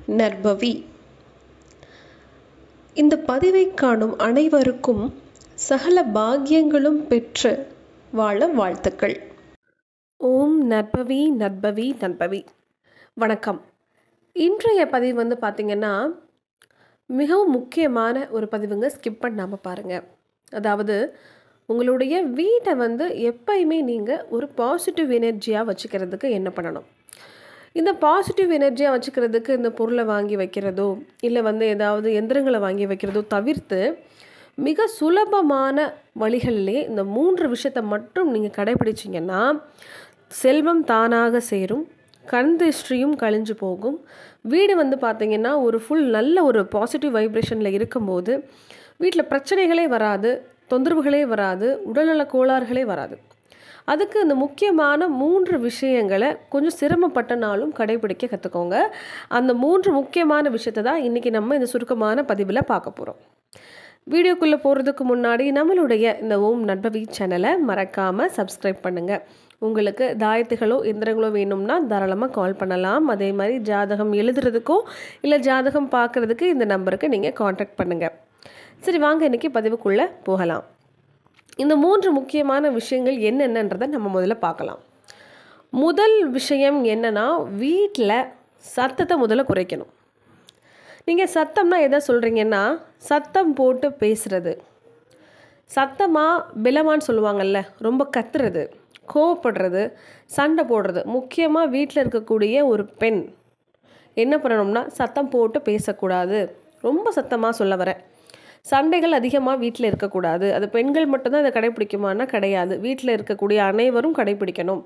நற்பவி இந்த பதிவை காணும் அனைவருக்கும் சகல பாக்கியங்களும் பெற்று வாழ வாழ்த்துக்கள் ஓம் நற்பவி நற்பவி நற்பவி வணக்கம் இன்றைய பதிவு வந்து பார்த்திங்கன்னா மிகவும் முக்கியமான ஒரு பதிவுங்க ஸ்கிப் பண்ணாமல் பாருங்கள் அதாவது உங்களுடைய வீட்டை வந்து எப்பயுமே நீங்கள் ஒரு பாசிட்டிவ் எனர்ஜியாக வச்சுக்கிறதுக்கு என்ன பண்ணணும் இந்த பாசிட்டிவ் எனர்ஜியாக வச்சுக்கிறதுக்கு இந்த பொருளை வாங்கி வைக்கிறதோ இல்லை வந்து ஏதாவது எந்திரங்களை வாங்கி வைக்கிறதோ தவிர்த்து மிக சுலபமான வழிகளிலே இந்த மூன்று விஷயத்தை மட்டும் நீங்கள் கடைபிடிச்சிங்கன்னா செல்வம் தானாக சேரும் கண் திருஷ்டியும் கழிஞ்சு போகும் வீடு வந்து பார்த்திங்கன்னா ஒரு ஃபுல் நல்ல ஒரு பாசிட்டிவ் வைப்ரேஷனில் இருக்கும்போது வீட்டில் பிரச்சனைகளே வராது தொந்தரவுகளே வராது உடல்நல கோளாறுகளே வராது அதுக்கு இந்த முக்கியமான மூன்று விஷயங்களை கொஞ்சம் சிரமப்பட்டனாலும் கடைபிடிக்க கற்றுக்கோங்க அந்த மூன்று முக்கியமான விஷயத்தை தான் இன்றைக்கி நம்ம இந்த சுருக்கமான பதிவில் பார்க்க போகிறோம் வீடியோக்குள்ளே போகிறதுக்கு முன்னாடி நம்மளுடைய இந்த ஓம் நட்பவி சேனலை மறக்காமல் சப்ஸ்கிரைப் பண்ணுங்கள் உங்களுக்கு தாயத்துகளோ எந்திரங்களோ வேணும்னா தாராளமாக கால் பண்ணலாம் அதே மாதிரி ஜாதகம் எழுதுறதுக்கோ இல்லை ஜாதகம் பார்க்குறதுக்கு இந்த நம்பருக்கு நீங்கள் காண்டாக்ட் பண்ணுங்கள் சரி வாங்க இன்றைக்கி பதிவுக்குள்ளே போகலாம் இந்த மூன்று முக்கியமான விஷயங்கள் என்னென்னன்றதை நம்ம முதல்ல பார்க்கலாம் முதல் விஷயம் என்னென்னா வீட்டில் சத்தத்தை முதல்ல குறைக்கணும் நீங்கள் சத்தம்னா எதை சொல்கிறீங்கன்னா சத்தம் போட்டு பேசுகிறது சத்தமாக பிலமான்னு சொல்லுவாங்கல்ல ரொம்ப கத்துறது கோவப்படுறது சண்டை போடுறது முக்கியமாக வீட்டில் இருக்கக்கூடிய ஒரு பெண் என்ன பண்ணணும்னா சத்தம் போட்டு பேசக்கூடாது ரொம்ப சத்தமாக சொல்ல வரேன் சண்டைகள் அதிகமாக வீட்டில் இருக்கக்கூடாது அது பெண்கள் மட்டும்தான் அதை கடைப்பிடிக்குமானா கிடையாது வீட்டில் இருக்கக்கூடிய அனைவரும் கடைப்பிடிக்கணும்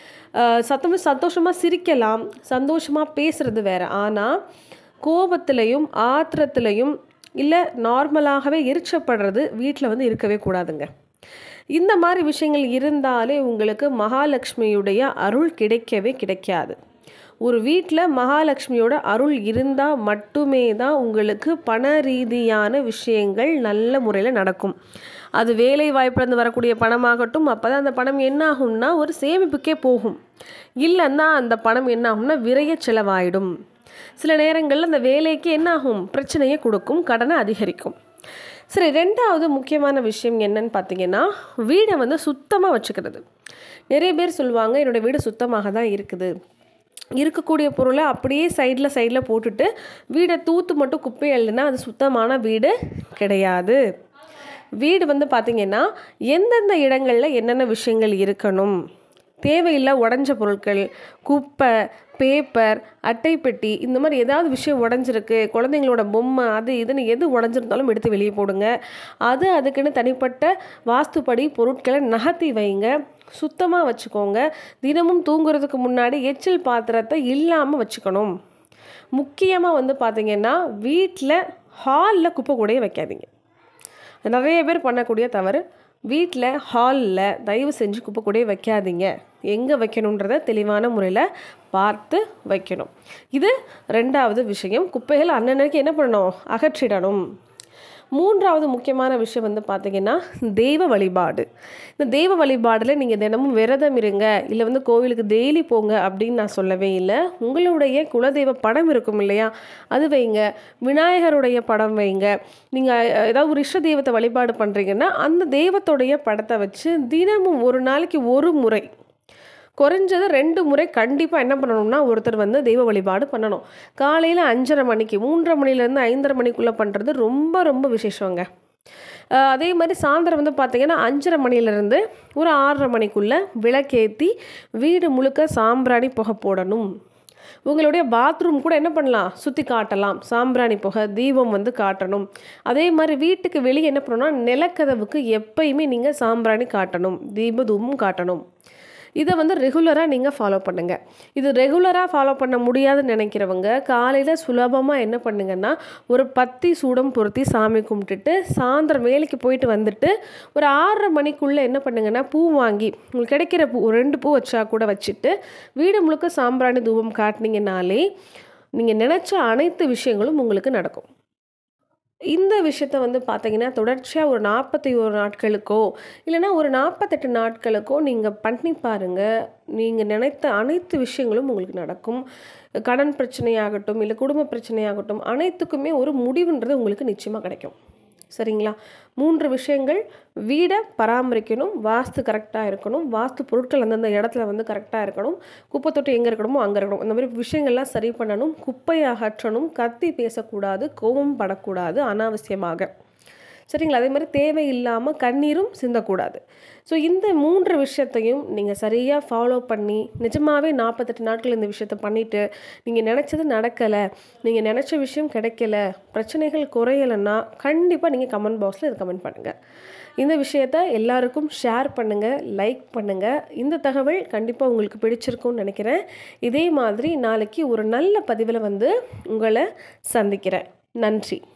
சத்தம் சந்தோஷமாக சிரிக்கலாம் சந்தோஷமாக பேசுகிறது வேறு ஆனால் கோபத்திலையும் ஆத்திரத்திலையும் இல்லை நார்மலாகவே எரிச்சப்படுறது வீட்டில் வந்து இருக்கவே கூடாதுங்க இந்த மாதிரி விஷயங்கள் இருந்தாலே உங்களுக்கு மகாலட்சுமியுடைய அருள் கிடைக்கவே கிடைக்காது ஒரு வீட்டில் மகாலட்சுமியோட அருள் இருந்தால் மட்டுமே தான் உங்களுக்கு பண ரீதியான விஷயங்கள் நல்ல முறையில் நடக்கும் அது வேலை வாய்ப்புலேருந்து வரக்கூடிய பணமாகட்டும் அப்போ தான் அந்த பணம் என்ன ஆகும்னா ஒரு சேமிப்புக்கே போகும் இல்லைன்னா அந்த பணம் என்ன ஆகும்னா விரைய செலவாயிடும் சில நேரங்களில் அந்த வேலைக்கு என்ன ஆகும் பிரச்சனையை கொடுக்கும் கடனை அதிகரிக்கும் சரி ரெண்டாவது முக்கியமான விஷயம் என்னன்னு பார்த்தீங்கன்னா வீடை வந்து சுத்தமாக வச்சுக்கிறது நிறைய பேர் சொல்லுவாங்க என்னோடய வீடு சுத்தமாக தான் இருக்குது இருக்கக்கூடிய பொருளை அப்படியே சைடில் சைடில் போட்டுட்டு வீடை தூத்து மட்டும் குப்பை எழுதுனா அது சுத்தமான வீடு கிடையாது வீடு வந்து பார்த்திங்கன்னா எந்தெந்த இடங்களில் என்னென்ன விஷயங்கள் இருக்கணும் தேவையில்லை உடஞ்ச பொருட்கள் குப்பை பேப்பர் அட்டைப்பெட்டி இந்த மாதிரி ஏதாவது விஷயம் உடஞ்சிருக்கு குழந்தைங்களோட பொம்மை அது இதுன்னு எது உடஞ்சிருந்தாலும் எடுத்து வெளியே போடுங்க அது அதுக்குன்னு தனிப்பட்ட வாஸ்துப்படி பொருட்களை நகர்த்தி வைங்க சுத்தமாக வச்சுக்கோங்க தினமும் தூங்குறதுக்கு முன்னாடி எச்சில் பாத்திரத்தை இல்லாமல் வச்சுக்கணும் முக்கியமாக வந்து பார்த்திங்கன்னா வீட்டில் ஹாலில் குப்பை கூடையே வைக்காதீங்க நிறைய பேர் பண்ணக்கூடிய தவறு வீட்டில் ஹாலில் தயவு செஞ்சு குப்பை கூடயே வைக்காதீங்க எங்கே வைக்கணுன்றத தெளிவான முறையில் பார்த்து வைக்கணும் இது ரெண்டாவது விஷயம் குப்பைகள் அன்னன்னைக்கு என்ன பண்ணணும் அகற்றிடணும் மூன்றாவது முக்கியமான விஷயம் வந்து பார்த்திங்கன்னா தெய்வ வழிபாடு இந்த தெய்வ வழிபாடில் நீங்கள் தினமும் விரதம் இருங்க இல்லை வந்து கோவிலுக்கு டெய்லி போங்க அப்படின்னு நான் சொல்லவே இல்லை உங்களுடைய குலதெய்வ படம் இருக்கும் இல்லையா அது வைங்க விநாயகருடைய படம் வைங்க நீங்கள் ஏதாவது ஒரு இஷ்ட தெய்வத்தை வழிபாடு பண்ணுறீங்கன்னா அந்த தெய்வத்துடைய படத்தை வச்சு தினமும் ஒரு நாளைக்கு ஒரு முறை குறைஞ்சது ரெண்டு முறை கண்டிப்பாக என்ன பண்ணணும்னா ஒருத்தர் வந்து தெய்வ வழிபாடு பண்ணணும் காலையில் அஞ்சரை மணிக்கு மூன்றரை மணிலேருந்து ஐந்தரை மணிக்குள்ளே பண்ணுறது ரொம்ப ரொம்ப விசேஷங்க அதே மாதிரி சாயந்தரம் வந்து பார்த்திங்கன்னா அஞ்சரை மணிலேருந்து ஒரு ஆறரை மணிக்குள்ளே விளக்கேற்றி வீடு முழுக்க சாம்பிராணி புகை போடணும் உங்களுடைய பாத்ரூம் கூட என்ன பண்ணலாம் சுற்றி காட்டலாம் சாம்பிராணி புகை தீபம் வந்து காட்டணும் அதே மாதிரி வீட்டுக்கு வெளியே என்ன பண்ணணும்னா நிலக்கதவுக்கு எப்பயுமே நீங்கள் சாம்பிராணி காட்டணும் தீப தூபம் காட்டணும் இதை வந்து ரெகுலராக நீங்கள் ஃபாலோ பண்ணுங்கள் இது ரெகுலராக ஃபாலோ பண்ண முடியாதுன்னு நினைக்கிறவங்க காலையில் சுலபமாக என்ன பண்ணுங்கன்னா ஒரு பத்தி சூடம் பொருத்தி சாமி கும்பிட்டுட்டு சாயந்தரம் வேலைக்கு போயிட்டு வந்துட்டு ஒரு ஆறரை மணிக்குள்ளே என்ன பண்ணுங்கன்னா பூ வாங்கி உங்களுக்கு கிடைக்கிற பூ ஒரு ரெண்டு பூ வச்சா கூட வச்சுட்டு வீடு முழுக்க சாம்பிராணி தூபம் காட்டினீங்கனாலே நீங்கள் நினச்ச அனைத்து விஷயங்களும் உங்களுக்கு நடக்கும் இந்த விஷயத்த வந்து பார்த்தீங்கன்னா தொடர்ச்சியாக ஒரு நாற்பத்தி ஒரு நாட்களுக்கோ இல்லைன்னா ஒரு நாற்பத்தெட்டு நாட்களுக்கோ நீங்கள் பண்ணி பாருங்கள் நீங்கள் நினைத்த அனைத்து விஷயங்களும் உங்களுக்கு நடக்கும் கடன் பிரச்சனையாகட்டும் இல்லை குடும்ப பிரச்சனையாகட்டும் அனைத்துக்குமே ஒரு முடிவுன்றது உங்களுக்கு நிச்சயமாக கிடைக்கும் சரிங்களா மூன்று விஷயங்கள் வீடை பராமரிக்கணும் வாஸ்து கரெக்டாக இருக்கணும் வாஸ்து பொருட்கள் அந்தந்த இடத்துல வந்து கரெக்டாக இருக்கணும் குப்பை தொட்டி எங்கே இருக்கணுமோ அங்கே இருக்கணும் இந்த மாதிரி விஷயங்கள்லாம் சரி பண்ணணும் குப்பையை அகற்றணும் கத்தி பேசக்கூடாது கோபம் படக்கூடாது அனாவசியமாக சரிங்களா அதே மாதிரி தேவையில்லாமல் கண்ணீரும் சிந்தக்கூடாது ஸோ இந்த மூன்று விஷயத்தையும் நீங்கள் சரியாக ஃபாலோ பண்ணி நிஜமாகவே நாற்பத்தெட்டு நாட்கள் இந்த விஷயத்த பண்ணிவிட்டு நீங்கள் நினச்சது நடக்கலை நீங்கள் நினச்ச விஷயம் கிடைக்கல பிரச்சனைகள் குறையலைன்னா கண்டிப்பாக நீங்கள் கமெண்ட் பாக்ஸில் இது கமெண்ட் பண்ணுங்கள் இந்த விஷயத்த எல்லாருக்கும் ஷேர் பண்ணுங்கள் லைக் பண்ணுங்கள் இந்த தகவல் கண்டிப்பாக உங்களுக்கு பிடிச்சிருக்கும்னு நினைக்கிறேன் இதே மாதிரி நாளைக்கு ஒரு நல்ல பதிவில் வந்து உங்களை சந்திக்கிறேன் நன்றி